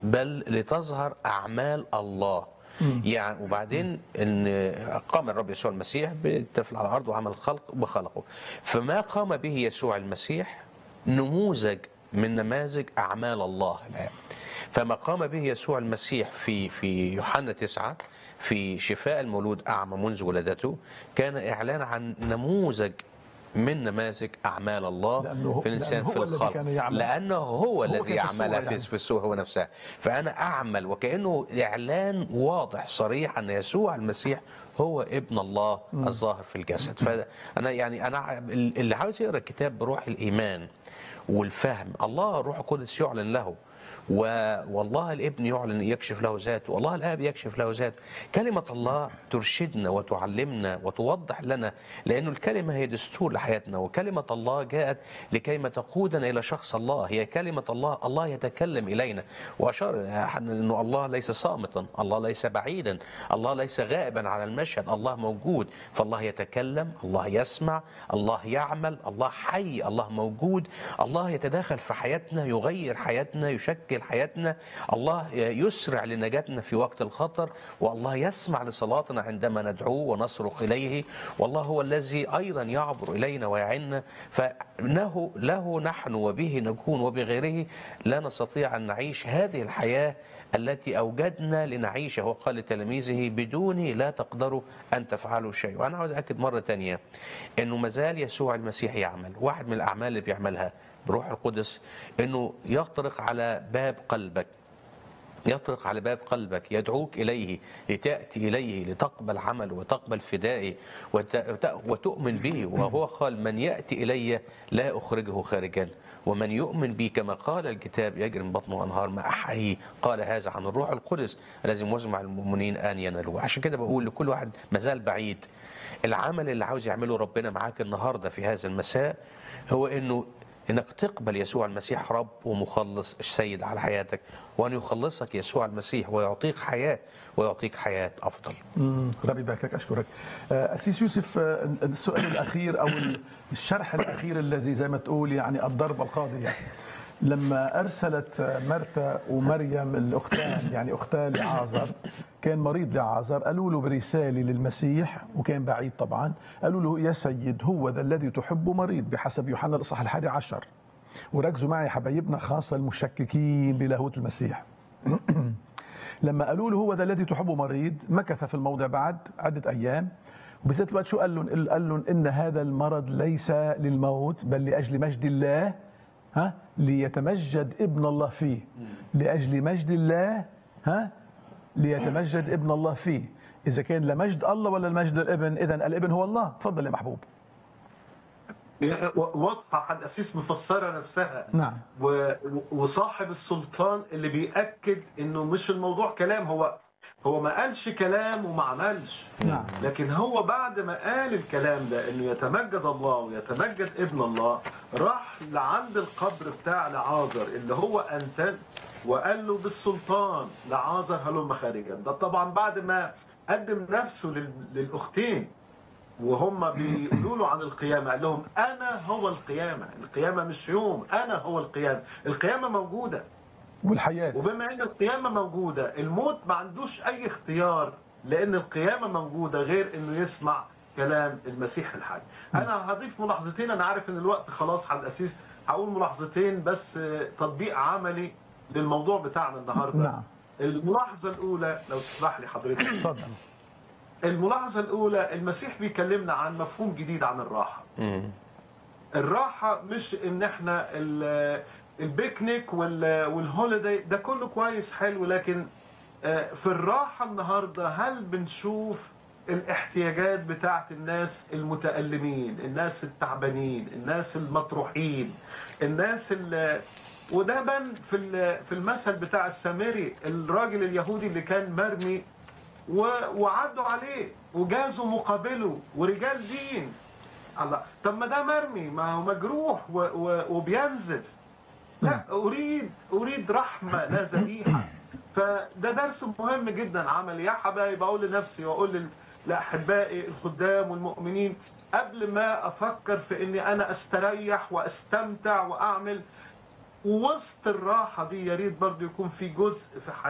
بل لتظهر اعمال الله يعني وبعدين ان قام الرب يسوع المسيح بالطفل على الارض وعمل خلق وخلقه فما قام به يسوع المسيح نموذج من نماذج اعمال الله الان فما قام به يسوع المسيح في في يوحنا تسعة في شفاء المولود اعمى منذ ولادته كان اعلان عن نموذج من نماذج اعمال الله لأنه هو- في الانسان لأنه في هو الذي الخلق كان يعمل. لانه هو الذي كان في الصورة يعملها في يعني. في السوء هو نفسها فانا اعمل وكانه اعلان واضح صريح ان يسوع المسيح هو ابن الله الظاهر في الجسد فانا يعني انا اللي عاوز يقرا الكتاب بروح الايمان والفهم الله الروح القدس يعلن له و... والله الابن يعلن يكشف له ذاته والله الاب يكشف له ذاته كلمه الله ترشدنا وتعلمنا وتوضح لنا لانه الكلمه هي دستور لحياتنا وكلمه الله جاءت لكيما تقودنا الى شخص الله هي كلمه الله الله يتكلم الينا واشار انه الله ليس صامتا الله ليس بعيدا الله ليس غائبا على المشهد الله موجود فالله يتكلم الله يسمع الله يعمل الله حي الله موجود الله يتداخل في حياتنا يغير حياتنا يشكل حياتنا الله يسرع لنجاتنا في وقت الخطر والله يسمع لصلاتنا عندما ندعوه ونصرخ اليه والله هو الذي ايضا يعبر الينا ويعنا فانه له نحن وبه نكون وبغيره لا نستطيع ان نعيش هذه الحياه التي اوجدنا لنعيشها وقال لتلاميذه بدوني لا تقدروا ان تفعلوا شيء وانا عاوز اكد مره تانية انه مازال يسوع المسيح يعمل واحد من الاعمال اللي بيعملها بروح القدس انه يطرق على باب قلبك يطرق على باب قلبك يدعوك إليه لتأتي إليه لتقبل عمله وتقبل فدائه وت- وت- وتؤمن به وهو قال من يأتي إلي لا أخرجه خارجا ومن يؤمن بي كما قال الكتاب يجري من بطنه أنهار ما أحيي قال هذا عن الروح القدس الذي مزمع المؤمنين أن ينالوه عشان كده بقول لكل واحد مازال بعيد العمل اللي عاوز يعمله ربنا معاك النهارده في هذا المساء هو انه انك تقبل يسوع المسيح رب ومخلص السيد على حياتك وان يخلصك يسوع المسيح ويعطيك حياه ويعطيك حياه افضل. مم. ربي يباركك اشكرك آه، اسيس يوسف آه، السؤال الاخير او الشرح الاخير الذي زي ما تقول يعني الضربه القاضيه لما ارسلت آه، مرتا ومريم الاختان يعني اختها لعازر كان مريض لعازر قالوا له برساله للمسيح وكان بعيد طبعا قالوا له يا سيد هو ذا الذي تحبه مريض بحسب يوحنا الاصحاح الحادي عشر وركزوا معي حبايبنا خاصه المشككين بلاهوت المسيح لما قالوا له هو ذا الذي تحبه مريض مكث في الموضع بعد عدة أيام وبذات الوقت شو قال لهم؟ قال لهم إن هذا المرض ليس للموت بل لأجل مجد الله ها ليتمجد ابن الله فيه لأجل مجد الله ها ليتمجد ابن الله فيه إذا كان لمجد الله ولا لمجد الابن إذا الابن هو الله تفضل يا محبوب واضحه حد اسيس مفسره نفسها نعم و- وصاحب السلطان اللي بيأكد انه مش الموضوع كلام هو هو ما قالش كلام وما عملش نعم لكن هو بعد ما قال الكلام ده انه يتمجد الله ويتمجد ابن الله راح لعند القبر بتاع لعازر اللي هو انتن وقال له بالسلطان لعازر هلم خارجا ده طبعا بعد ما قدم نفسه لل- للاختين وهم بيقولوا له عن القيامة قال لهم أنا هو القيامة القيامة مش يوم أنا هو القيامة القيامة موجودة والحياة وبما أن القيامة موجودة الموت ما عندوش أي اختيار لأن القيامة موجودة غير أنه يسمع كلام المسيح الحي أنا هضيف ملاحظتين أنا عارف أن الوقت خلاص على الأسيس هقول ملاحظتين بس آه، تطبيق عملي للموضوع بتاعنا النهاردة نعم الملاحظة الأولى لو تسمح لي حضرتك تفضل الملاحظة الأولى المسيح بيكلمنا عن مفهوم جديد عن الراحة الراحة مش إن إحنا ال- البيكنيك وال- والهوليداي ده كله كويس حلو لكن آه، في الراحة النهاردة هل بنشوف الاحتياجات بتاعت الناس المتألمين الناس التعبانين الناس المطروحين الناس اللي وده بان في ال- في المثل بتاع السامري الراجل اليهودي اللي كان مرمي و- وعدوا عليه وجازوا مقابله ورجال دين الله طب ما ده مرمي ما هو مجروح و و وبينزف لا اريد اريد رحمه لا ذبيحه فده درس مهم جدا عملي يا حبايب اقول لنفسي واقول لل- لاحبائي الخدام والمؤمنين قبل ما افكر في اني انا استريح واستمتع واعمل ووسط الراحه دي يا ريت برضه يكون في جزء في حياتنا